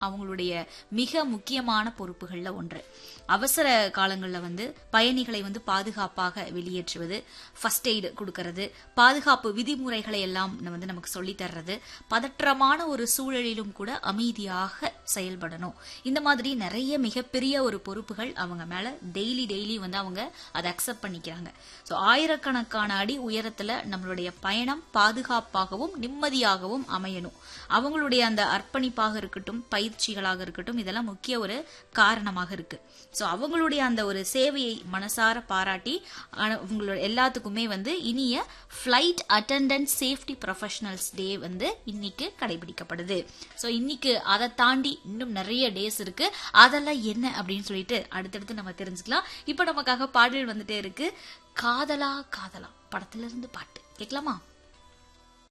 அவங்களுடைய மிக முக்கியமான பொறுப்புகள்ல ஒன்று அவசர காலங்களில் வந்து பயணிகளை வந்து பாதுகாப்பாக வெளியேற்றுவது ஃபர்ஸ்ட் எய்டு கொடுக்கறது பாதுகாப்பு விதிமுறைகளை எல்லாம் வந்து நமக்கு சொல்லி தர்றது பதற்றமான ஒரு சூழலிலும் கூட அமைதியாக செயல்படணும் இந்த மாதிரி நிறைய மிகப்பெரிய ஒரு பொறுப்புகள் அவங்க மேல டெய்லி டெய்லி வந்து அவங்க அதை அக்செப்ட் பண்ணிக்கிறாங்க ஸோ ஆயிரக்கணக்கான அடி உயரத்துல நம்மளுடைய பயணம் பாதுகாப்பாகவும் நிம்மதியாகவும் அமையணும் அவங்களுடைய அந்த அர்ப்பணிப்பாக இருக்கட்டும் பயிற்சிகளாக இருக்கட்டும் இதெல்லாம் முக்கிய ஒரு காரணமாக இருக்கு ஸோ அவங்களுடைய அந்த ஒரு சேவையை மனசார பாராட்டி ஆன- அவங்களோட எல்லாத்துக்குமே வந்து இனிய flight attendant safety professionals day வந்து இன்னைக்கு கடைபிடிக்கப்படுது ஸோ இன்னைக்கு அதை தாண்டி இன்னும் நிறைய டேஸ் இருக்கு அதெல்லாம் என்ன அப்படின்னு சொல்லிட்டு அடுத்தடுத்து நம்ம தெரிஞ்சுக்கலாம் இப்போ நமக்காக பாடல் வந்துட்டே இருக்கு காதலா காதலா படத்துல இருந்து பாட்டு கேட்கலாமா